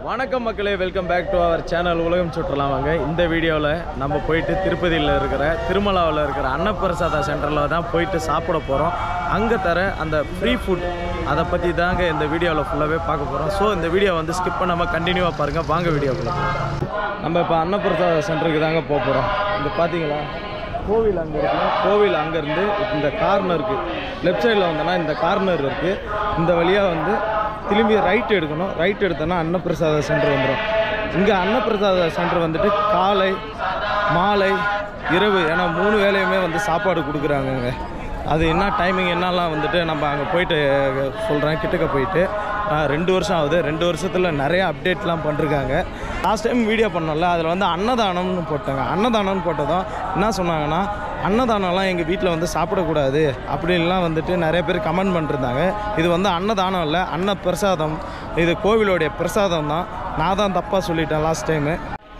வணக்கம் மக்களே welcome back to our channel உலகம் சுற்றலாம் வாங்க இந்த வீடியோவில் நம்ம போயிட்டு திருப்பதியில் இருக்கிற திருமலாவில் இருக்கிற அன்னப்பிரசாதா சென்டரில் தான் போயிட்டு சாப்பிட போகிறோம் அங்கே தர அந்த ஃப்ரீ ஃபுட் அதை பற்றி தாங்க இந்த வீடியோவில் ஃபுல்லாகவே பார்க்க போகிறோம் ஸோ இந்த வீடியோ வந்து ஸ்கிப் பண்ணாமல் கண்டினியூவாக பாருங்கள் வாங்க வீடியோக்குள்ள நம்ம இப்போ அன்னப்பிரசாத சென்டருக்கு தாங்க போக போகிறோம் இங்கே பார்த்தீங்களா கோவில் அங்கே இருக்குல்ல கோவில் அங்கேருந்து இந்த கார்னருக்கு லெஃப்ட் சைடில் வந்தோன்னா இந்த கார்னர் இருக்குது இந்த வழியாக வந்து திரும்பி ரைட் எடுக்கணும் ரைட் எடுத்தோன்னா அன்னப்பிரசாத சென்டர் வந்துடும் இங்கே அன்னப்பிரசாத சென்டர் வந்துட்டு காலை மாலை இரவு ஏன்னா மூணு வேலையுமே வந்து சாப்பாடு கொடுக்குறாங்கங்க அது என்ன டைமிங் என்னலாம் வந்துட்டு நம்ம அங்கே போயிட்டு சொல்கிறேன் கிட்டக்க போயிட்டு ஆஹ், ரெண்டு வருஷம் ஆகுது ரெண்டு வருஷத்தில் நிறைய அப்டேட்லாம் பண்ணிருக்காங்க லாஸ்ட் டைம் வீடியோ பண்ணோம்ல அதில் வந்து அன்னதானம்னு போட்டாங்க அன்னதானம்னு போட்டதும் என்ன சொன்னாங்கன்னா அன்னதானம்லாம் எங்கள் வீட்டில் வந்து சாப்பிடக்கூடாது அப்படின்லாம் வந்துட்டு நிறைய பேர் கமெண்ட் பண்ணிருந்தாங்க இது வந்து அன்னதானம் இல்லை அன்ன பிரசாதம் இது கோவிலோடைய பிரசாதம் தான் நான் தான் தப்பாக சொல்லிட்டேன் லாஸ்ட் டைமு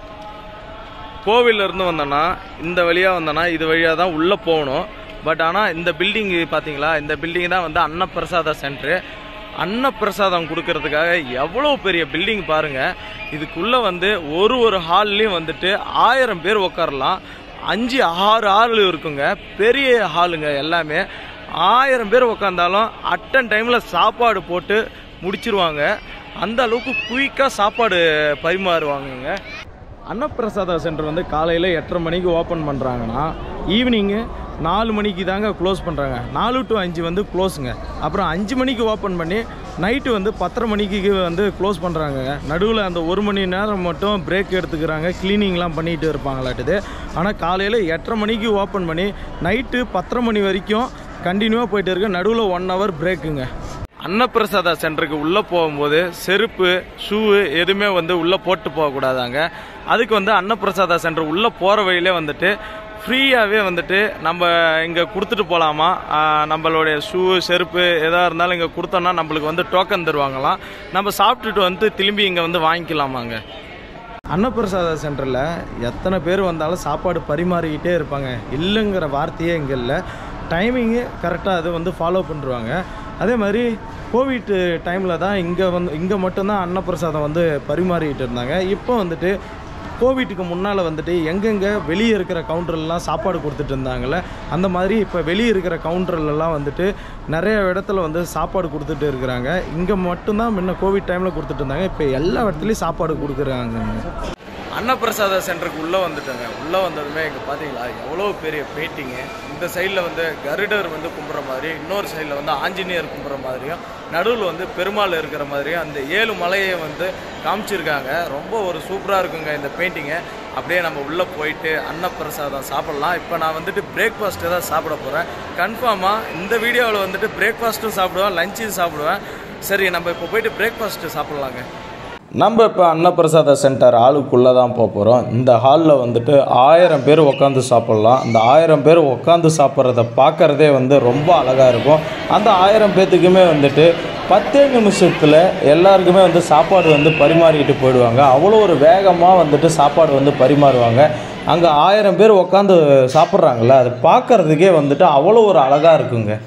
கோவில்ல இருந்து வந்தோன்னா இந்த வழியாக வந்தோன்னா இது வழியாக தான் உள்ளே போகணும் பட் ஆனால் இந்த பில்டிங் பார்த்தீங்களா இந்த பில்டிங் தான் வந்து அன்னப்பிரசாத சென்ட்ரு அன்னப்பிரசாதம் கொடுக்கறதுக்காக எவ்வளோ பெரிய பில்டிங் பாருங்க இதுக்குள்ளே வந்து ஒரு ஒரு ஹால்லையும் வந்துட்டு ஆயிரம் பேர் உட்காரலாம் அஞ்சு ஆறு ஹால் இருக்குங்க பெரிய ஹாலுங்க எல்லாமே ஆயிரம் பேர் உட்காந்தாலும் அட்டன் டைமில் சாப்பாடு போட்டு முடிச்சிருவாங்க அந்த அளவுக்கு குயிக்காக சாப்பாடு பரிமாறுவாங்கங்க அன்னப்பிரசாத சென்டர் வந்து காலையில் எட்டரை மணிக்கு ஓப்பன் பண்ணுறாங்கன்னா ஈவினிங்கு நாலு மணிக்கு தாங்க க்ளோஸ் பண்ணுறாங்க நாலு டு அஞ்சு வந்து க்ளோஸுங்க அப்புறம் அஞ்சு மணிக்கு ஓப்பன் பண்ணி நைட்டு வந்து பத்தரை மணிக்கு வந்து க்ளோஸ் பண்ணுறாங்க நடுவில் அந்த ஒரு மணி நேரம் மட்டும் பிரேக் எடுத்துக்கிறாங்க க்ளீனிங்லாம் பண்ணிட்டு இருப்பாங்களாட்டுது ஆனால் காலையில் எட்டரை மணிக்கு ஓப்பன் பண்ணி நைட்டு பத்தரை மணி வரைக்கும் கண்டினியூவாக போயிட்டு இருக்கு நடுவில் ஒன் ஹவர் பிரேக்குங்க அன்னப்பிரசாதா சென்டருக்கு உள்ளே போகும்போது செருப்பு ஷூவு எதுவுமே வந்து உள்ளே போட்டு போகக்கூடாதாங்க அதுக்கு வந்து அன்னப்பிரசாதா சென்டர் உள்ளே போகிற வழியிலே வந்துட்டு ஃப்ரீயாகவே வந்துட்டு நம்ம இங்கே கொடுத்துட்டு போகலாமா நம்மளுடைய ஷூ செருப்பு எதாக இருந்தாலும் இங்கே கொடுத்தோன்னா நம்மளுக்கு வந்து டோக்கன் தருவாங்களாம் நம்ம சாப்பிட்டுட்டு வந்து திரும்பி இங்கே வந்து வாங்கிக்கலாமாங்க அன்னப்பிரசாத சென்டரில் எத்தனை பேர் வந்தாலும் சாப்பாடு பரிமாறிக்கிட்டே இருப்பாங்க இல்லைங்கிற வார்த்தையே இங்கே இல்லை டைமிங்கு கரெக்டாக அது வந்து ஃபாலோ பண்ணுறாங்க அதே மாதிரி கோவிட் டைமில் தான் இங்கே வந்து இங்கே மட்டும்தான் அன்னப்பிரசாதம் வந்து பரிமாறிக்கிட்டு இருந்தாங்க இப்போ வந்துட்டு கோவிட்டுக்கு முன்னால் வந்துட்டு எங்கெங்கே வெளியே இருக்கிற கவுண்டர்லாம் சாப்பாடு கொடுத்துட்டு இருந்தாங்கல்ல அந்த மாதிரி இப்போ வெளியே இருக்கிற கவுண்டர்லலாம் வந்துட்டு நிறைய இடத்துல வந்து சாப்பாடு கொடுத்துட்டு இருக்கிறாங்க இங்கே மட்டும்தான் முன்ன கோவிட் டைமில் கொடுத்துட்டு இருந்தாங்க இப்போ எல்லா இடத்துலையும் சாப்பாடு கொடுக்குறாங்க அன்னப்பிரசாத சென்டருக்கு உள்ளே வந்துட்டோங்க உள்ளே வந்ததுமே இங்கே பார்த்தீங்களா எவ்வளோ பெரிய பெயிண்டிங்கு இந்த சைடில் வந்து கருடர் வந்து கும்புற மாதிரி இன்னொரு சைடில் வந்து ஆஞ்சநேயர் கும்புற மாதிரியும் நடுவில் வந்து பெருமாள் இருக்கிற மாதிரியும் அந்த ஏழு மலையை வந்து காமிச்சிருக்காங்க ரொம்ப ஒரு சூப்பராக இருக்குங்க இந்த பெயிண்டிங்கு அப்படியே நம்ம உள்ளே போயிட்டு அன்னப்பிரசாதம் சாப்பிட்லாம் இப்போ நான் வந்துட்டு பிரேக்ஃபாஸ்ட்டு தான் சாப்பிட போகிறேன் கன்ஃபார்மாக இந்த வீடியோவில் வந்துட்டு பிரேக்ஃபாஸ்ட்டும் சாப்பிடுவேன் லஞ்சும் சாப்பிடுவேன் சரி நம்ம இப்போ போயிட்டு பிரேக்ஃபாஸ்ட்டு சாப்பிட்லாங்க நம்ம இப்போ அன்னப்பிரசாத சென்டர் ஹாலுக்குள்ளே தான் போக போகிறோம் இந்த ஹாலில் வந்துட்டு ஆயிரம் பேர் உட்காந்து சாப்பிட்லாம் அந்த ஆயிரம் பேர் உட்காந்து சாப்பிட்றத பார்க்குறதே வந்து ரொம்ப அழகாக இருக்கும் அந்த ஆயிரம் பேர்த்துக்குமே வந்துட்டு பத்தே நிமிஷத்தில் எல்லாருக்குமே வந்து சாப்பாடு வந்து பரிமாறிக்கிட்டு போயிடுவாங்க அவ்வளோ ஒரு வேகமாக வந்துட்டு சாப்பாடு வந்து பரிமாறுவாங்க அங்கே ஆயிரம் பேர் உட்காந்து சாப்பிட்றாங்கல்ல அது பார்க்குறதுக்கே வந்துட்டு அவ்வளோ ஒரு அழகாக இருக்குங்க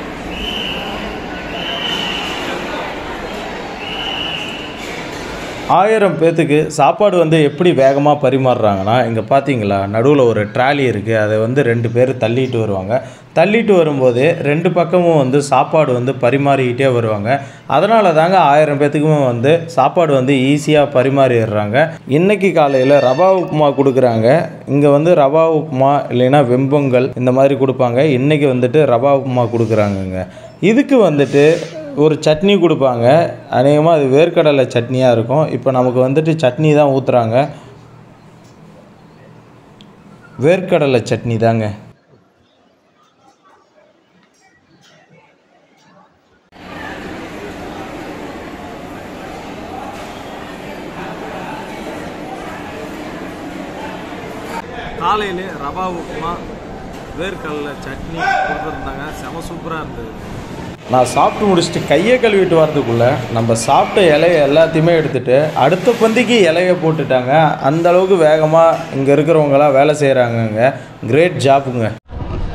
ஆயிரம் பேர்த்துக்கு சாப்பாடு வந்து எப்படி வேகமாக பரிமாறுறாங்கன்னா இங்கே பார்த்தீங்களா நடுவில் ஒரு ட்ராலி இருக்குது அதை வந்து ரெண்டு பேர் தள்ளிட்டு வருவாங்க தள்ளிட்டு வரும்போது ரெண்டு பக்கமும் வந்து சாப்பாடு வந்து பரிமாறிக்கிட்டே வருவாங்க அதனால தாங்க ஆயிரம் பேர்த்துக்குமே வந்து சாப்பாடு வந்து ஈஸியாக பரிமாறிடுறாங்க இன்றைக்கி காலையில் ரவா உப்புமா கொடுக்குறாங்க இங்கே வந்து ரவா உப்புமா இல்லைன்னா வெம்பொங்கல் இந்த மாதிரி கொடுப்பாங்க இன்றைக்கி வந்துட்டு ரவா உப்புமா கொடுக்குறாங்கங்க இதுக்கு வந்துட்டு ஒரு சட்னி கொடுப்பாங்க அநேகமாக அது வேர்க்கடலை சட்னியாக இருக்கும் இப்போ நமக்கு வந்துட்டு சட்னி தான் ஊற்றுறாங்க வேர்க்கடலை சட்னி தாங்க காலையிலே ரவா உப்புமா வேர்க்கடலை சட்னி கொடுத்துருந்தாங்க செம சூப்பராக இருந்தது நான் சாப்பிட்டு முடிச்சுட்டு கையை கழுவிட்டு வரதுக்குள்ளே நம்ம சாப்பிட்ட இலைய எல்லாத்தையுமே எடுத்துட்டு அடுத்த பந்திக்கு இலைய போட்டுட்டாங்க அந்த அளவுக்கு வேகமாக இங்கே இருக்கிறவங்களாம் வேலை செய்கிறாங்கங்க கிரேட் ஜாப்புங்க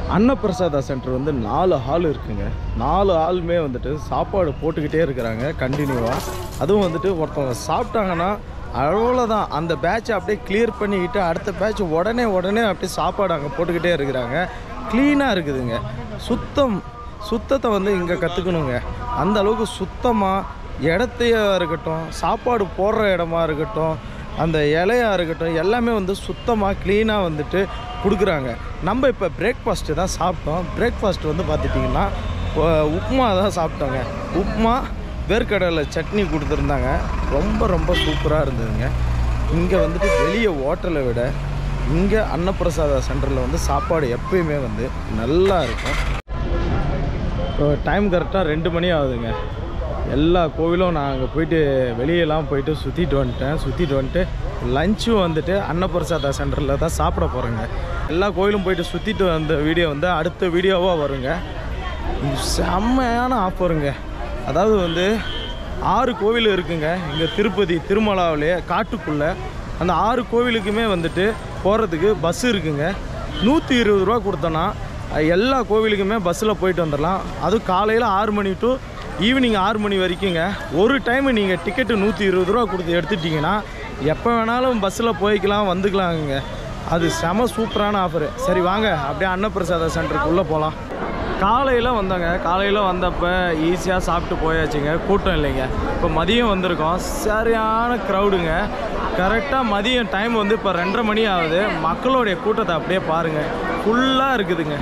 அன்னப்பிரசாதா சென்டர் வந்து நாலு ஹால் இருக்குங்க நாலு ஹாலுமே வந்துட்டு சாப்பாடு போட்டுக்கிட்டே இருக்கிறாங்க கண்டினியூவாக அதுவும் வந்துட்டு ஒருத்தவங்க சாப்பிட்டாங்கன்னா அவ்வளோதான் அந்த பேட்சை அப்படியே கிளியர் பண்ணிக்கிட்டு அடுத்த பேட்ச் உடனே உடனே அப்படியே சாப்பாடு அங்கே போட்டுக்கிட்டே இருக்கிறாங்க க்ளீனாக இருக்குதுங்க சுத்தம் சுத்தத்தை வந்து இங்கே கற்றுக்கணுங்க அந்த அளவுக்கு சுத்தமாக இடத்தையா இருக்கட்டும் சாப்பாடு போடுற இடமா இருக்கட்டும் அந்த இலையா இருக்கட்டும் எல்லாமே வந்து சுத்தமாக க்ளீனாக வந்துட்டு கொடுக்குறாங்க நம்ம இப்போ பிரேக்ஃபாஸ்ட்டு தான் சாப்பிட்டோம் பிரேக்ஃபாஸ்ட் வந்து பார்த்துட்டிங்கன்னா உ- உப்புமா தான் சாப்பிட்டோங்க உப்புமா வேர்க்கடலை சட்னி கொடுத்துருந்தாங்க ரொம்ப ரொம்ப சூப்பராக இருந்ததுங்க இங்கே வந்துட்டு வெளியே ஹோட்டலை விட இங்கே அன்னப்பிரசாத சென்டரில் வந்து சாப்பாடு எப்பயுமே வந்து நல்லா இருக்கும் இப்போ டைம் கரெக்டாக ரெண்டு மணி ஆகுதுங்க எல்லா கோவிலும் நான் அங்கே போயிட்டு வெளியெல்லாம் போயிட்டு சுற்றிட்டு வந்துட்டேன் சுற்றிட்டு வந்துட்டு லஞ்சும் வந்துட்டு அன்னப்பிரசாதா சென்டரில் தான் சாப்பிட போகிறேங்க எல்லா கோவிலும் போயிட்டு சுற்றிட்டு வந்த வீடியோ வந்து அடுத்த வீடியோவாக வருங்க செம்மையான ஆஃபருங்க அதாவது வந்து ஆறு கோவில் இருக்குங்க இங்கே திருப்பதி திருமலாவிலே காட்டுக்குள்ளே அந்த ஆறு கோவிலுக்குமே வந்துட்டு போகிறதுக்கு பஸ் இருக்குங்க நூற்றி இருபது ரூபா கொடுத்தோன்னா அஹ், எல்லா கோவிலுக்குமே பஸ்ஸில் போயிட்டு வந்துடலாம் அதுவும் காலையில் ஆறு மணி டு ஈவினிங் ஆறு மணி வரைக்குங்க ஒரு டைம் நீங்கள் டிக்கெட்டு நூற்றி இருபது ரூபா கொடுத்து எடுத்துட்டிங்கன்னா எப்போ வேணாலும் பஸ்ஸில் போய்க்கலாம் வந்துக்கலாங்க அது செம சூப்பரான ஆஃபரு சரி வாங்க அப்படியே அன்னப்பிரசாத சென்டருக்குள்ளே போகலாம் காலையில் வந்தாங்க காலையில் வந்தப்போ ஈஸியாக சாப்பிட்டு போயாச்சுங்க கூட்டம் இல்லைங்க இப்போ மதியம் வந்திருக்கோம் சரியான க்ரௌடுங்க கரெக்டாக மதியம் டைம் வந்து இப்போ ரெண்டரை மணி ஆகுது மக்களுடைய கூட்டத்தை அப்படியே பாருங்கள் ஃபுல்லாக இருக்குதுங்க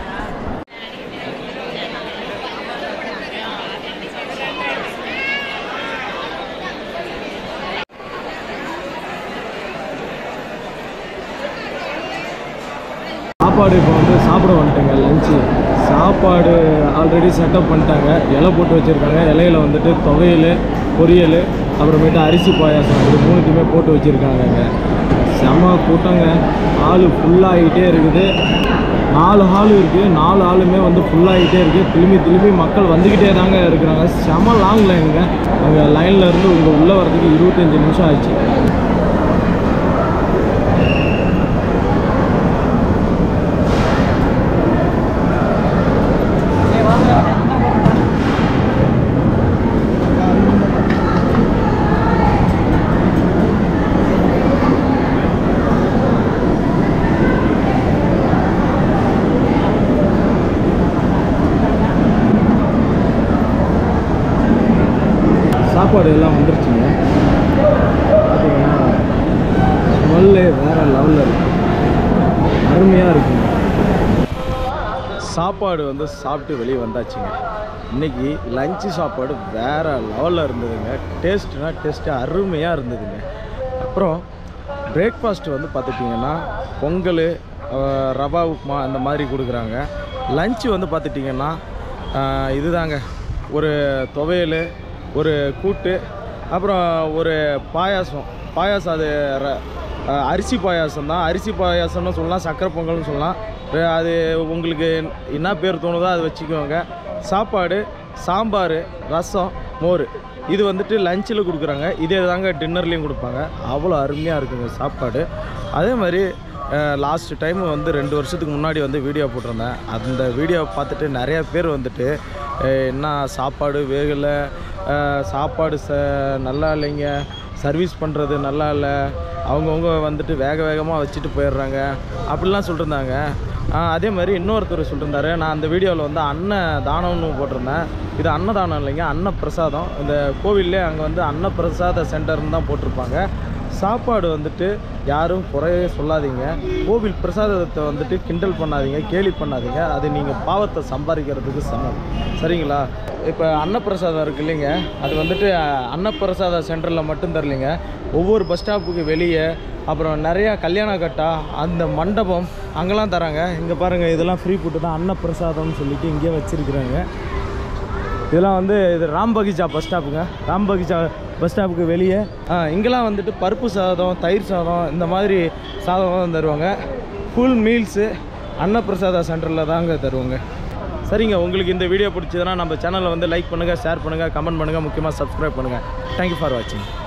சாப்பாடு இப்போ வந்து சாப்பிட வந்துட்டேங்க லஞ்சு சாப்பாடு ஆல்ரெடி செட்டப் பண்ணிட்டாங்க இலை போட்டு வச்சுருக்காங்க இலையில வந்துட்டு துவையல் பொரியல் அப்புறமேட்டு அரிசி பாயாசம் இது மூணுத்தையுமே போட்டு வச்சுருக்காங்கங்க செம கூட்டங்க ஆள் ஃபுல்லாகிட்டே இருக்குது நாலு ஹால் இருக்குது நாலு ஹாலுமே வந்து ஃபுல்லாகிட்டே இருக்குது திரும்பி திரும்பி மக்கள் வந்துக்கிட்டே தாங்க இருக்கிறாங்க செம லாங் லைனுங்க அங்கே லைனில் இருந்து உங்க உள்ளே வரதுக்கு இருபத்தஞ்சி நிமிஷம் ஆச்சு சாப்பாடு எல்லாம் வந்துருச்சுங்க பார்த்தீங்கன்னா ஸ்மெல்லு வேறு லெவலில் இருக்கு அருமையாக இருக்குங்க சாப்பாடு வந்து சாப்பிட்டு வெளியே வந்தாச்சுங்க இன்னைக்கு லஞ்சு சாப்பாடு வேறு லெவலில் இருந்ததுங்க டேஸ்ட்னா டேஸ்ட்டு அருமையாக இருந்ததுங்க அப்புறம் பிரேக்ஃபாஸ்ட் வந்து பார்த்துட்டிங்கன்னா பொங்கல் அஹ், ரவா உப்புமா அந்த மாதிரி கொடுக்குறாங்க லஞ்சு வந்து பார்த்துட்டிங்கன்னா அஹ், இதுதாங்க ஒரு துவையல் ஒரு கூட்டு அப்புறம் ஒரு பாயாசம் பாயாசம் அது ர- அஹ் அரிசி பாயாசம் தான் அரிசி பாயாசம்னு சொல்லலாம் சக்கரை பொங்கல்னு சொல்லலாம் ர- அது உங்களுக்கு என்ன பேர் தோணுதோ அதை வச்சுக்கோங்க சாப்பாடு சாம்பார் ரசம் மோர் இது வந்துட்டு லஞ்சில் கொடுக்குறாங்க இதே தாங்க டின்னர்லேயும் கொடுப்பாங்க அவ்வளோ அருமையாக இருக்குங்க சாப்பாடு அதே மாதிரி லாஸ்ட் டைம் வந்து ரெண்டு வருஷத்துக்கு முன்னாடி வந்து வீடியோ போட்டிருந்தேன் அந்த வீடியோவை பார்த்துட்டு நிறைய பேர் வந்துட்டு அஹ், என்ன சாப்பாடு வேகலை அஹ், சாப்பாடு ச நல்லா இல்லைங்க சர்வீஸ் பண்ணுறது நல்லா இல்லை அவங்கவுங்க வந்துட்டு வேக வேகமாக வச்சுட்டு போயிடுறாங்க அப்படிலாம் சொல்லியிருந்தாங்க ஆஹ் அதே மாதிரி இன்னொருத்தர் சொல்லியிருந்தாரு நான் அந்த வீடியோவில் வந்து அன்ன தானம்னு போட்டிருந்தேன் இது அன்னதானம் இல்லைங்க அன்னப்பிரசாதம் இந்த கோவில்லே அங்கே வந்து அன்னப்பிரசாத சென்டர்னு தான் போட்டிருப்பாங்க சாப்பாடு வந்துட்டு யாரும் குறையே சொல்லாதீங்க கோவில் பிரசாதத்தை வந்துட்டு கிண்டல் பண்ணாதீங்க கேலி பண்ணாதீங்க அது நீங்கள் பாவத்தை சம்பாதிக்கிறதுக்கு சமம் சரிங்களா இப்போ அன்னப்பிரசாதம் இருக்கு இல்லைங்க அது வந்துட்டு அஹ், அன்னப்பிரசாத சென்டரில் மட்டும் தரலைங்க ஒவ்வொரு பஸ் ஸ்டாப்புக்கு வெளியே அப்புறம் நிறையா கல்யாண கட்டா அந்த மண்டபம் அங்கெல்லாம் தராங்க இங்கே பாருங்கள் இதெல்லாம் ஃப்ரீ ஃபுட்டு தான் அன்னப்பிரசாதம்னு சொல்லிட்டு இங்கேயே வச்சுருக்குறாங்க இதெல்லாம் வந்து இது ராம் பகிச்சா பஸ் ஸ்டாப்புங்க ராம் பகிச்சா பஸ் ஸ்டாப்புக்கு வெளியே ஆ, இங்கெல்லாம் வந்துட்டு பருப்பு சாதம் தயிர் சாதம் இந்த மாதிரி சாதம் தருவாங்க ஃபுல் மீல்ஸு அன்னப்பிரசாதா சென்டரில் தாங்க தருவாங்க சரிங்க உங்களுக்கு இந்த வீடியோ பிடிச்சதுன்னா நம்ம சேனலை வந்து லைக் பண்ணுங்கள் ஷேர் பண்ணுங்கள் கமெண்ட் பண்ணுங்கள் முக்கியமாக சப்ஸ்கிரைப் பண்ணுங்கள் தேங்க்யூ ஃபார் வாட்சிங்